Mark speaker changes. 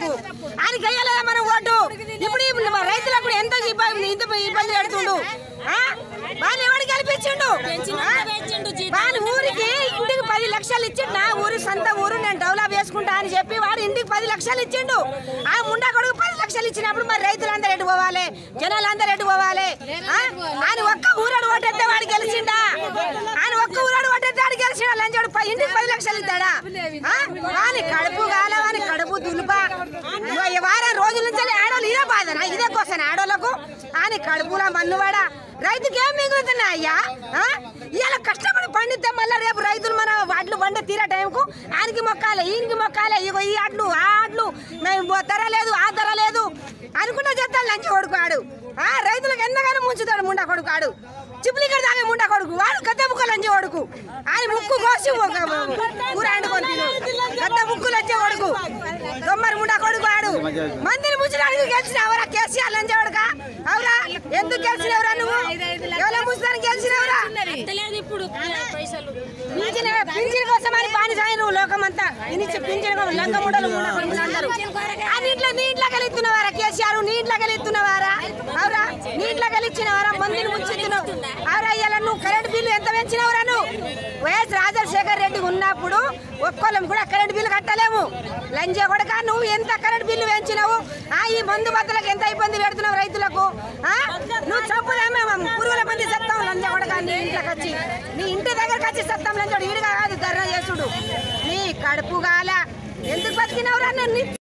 Speaker 1: ఆయనకు ఆయనకి వేయలేదా మనం ఓటు ఇప్పుడు ఈ మన రైతులకు కూడా ఎంత ఇబ్బంది ఇంత ఇబ్బంది పెడుతుండు ఆ? వాళ్ళు ఎవరికి గెలిపించిండు ఆ? వాని ఊరికి ఇంటికి పది లక్షలు ఇచ్చిండు నా ఊరు సొంత ఊరు నేను డెవలప్ చేసుకుంటా అని చెప్పి వాడు ఇంటికి పది లక్షలు ఇచ్చిండు ఆ ముండా కొడుకు పది లక్షలు ఇచ్చినప్పుడు మరి రైతులందరూ ఎటు పోవాలి జనాలందరూ ఎటు పోవాలి ఆ? ఆయన ఒక్క ఊరాడు ఓటెత్తే వాడు గెలిచిండా ఆయన ఒక్క ఊరాడు ఓటెత్తే వాడు గెలిచిండా లంచోడు ప- ఇంటికి పది లక్షలు ఇస్తాడా ఆ? వాని కడుపు గాల వాని కడుపు దులుపా ఇగో ఈ వారం రోజుల నుంచి ఆడవాళ్ళు ఇదే బాధనా ఇదే కోసం ఆడవాళ్ళకు ఆయన కడుపులో మన్నువాడా రైతుకి ఏం మిగులుతున్నాయి అయ్యా ఆ? ఇవాళ కష్టపడి పండితే మళ్ళీ రేపు రైతులు మన వడ్లు పండే తీరే టైంకు ఆయనకి మొక్కాలి ఈయనకి మొక్కాలి ఇగో ఈ అడ్లు ఆ అడ్లు మేము ధర లేదు ఆ ధర లేదు అనుకుంటా చేస్తాడు లంచి కొడుకాడు ఆ రైతులకు ఎంతగానో ముంచుతాడు ముండా కొడుకాడు చిప్లికర్ తాగే ముండా కొడుకు వాడు గద్ద ముక్క లంచి కొడుకు ఆయన ముక్కు కోసి ఒక కూర వండుకొని తిను గద్ద ముక్కు లంచి కొడుకు దొమ్మరి ముండా కొడుకు వాడు మందిని ముంచడానికి గెలిచినవరా కేసీఆర్ లంచి కొడుక అవురా ఎందుకు గెలిచినవరా నువ్వు ఎవరో ముంచడానికి గెలిచినవరా
Speaker 2: ఇప్పుడు పైసలు
Speaker 1: పింఛన్ పింఛన్ కోసం అని బానిసాయి నువ్వు లోకమంతా ఇనిచ్చి పింఛన్ కోసం లంక ముడలు ముండా కొడుకులు అందరూ ఆ నీటిలో నీటిలో గెలుస్తున్నావారా కేసీఆర్ నీటిలో గెలుస్తున్నావారా అవురా నీటిలో గెలిచినవారా మందిని ముంచుతున్నావు అవురా ఇవాళ నువ్వు కరెంట్ బిల్లు ఎంత పెంచినవరా నువ్వు వైఎస్ రాజశేఖర్ రెడ్డి ఉన్నప్పుడు ఒక్కోళ్ళం కూడా కరెంట్ బిల్లు కట్టలేము లంజ కొడక నువ్వు ఎంత కరెంట్ బిల్లు పెంచినావు ఆ ఈ మందు బద్దలకు ఎంత ఇబ్బంది పెడుతున్నావు రైతులకు ఆ? నువ్వు చంపుదామే పురుగుల మంది సత్తాం లంజ కొడక నీ ఇంట్లోకి వచ్చి నీ ఇంటి దగ్గరకు వచ్చి సత్తాం లంజోడు ఈడుగా కాదు ధర్నా చేసుడు నీ కడుపు గాల ఎందుకు బతికినవురా నన్ను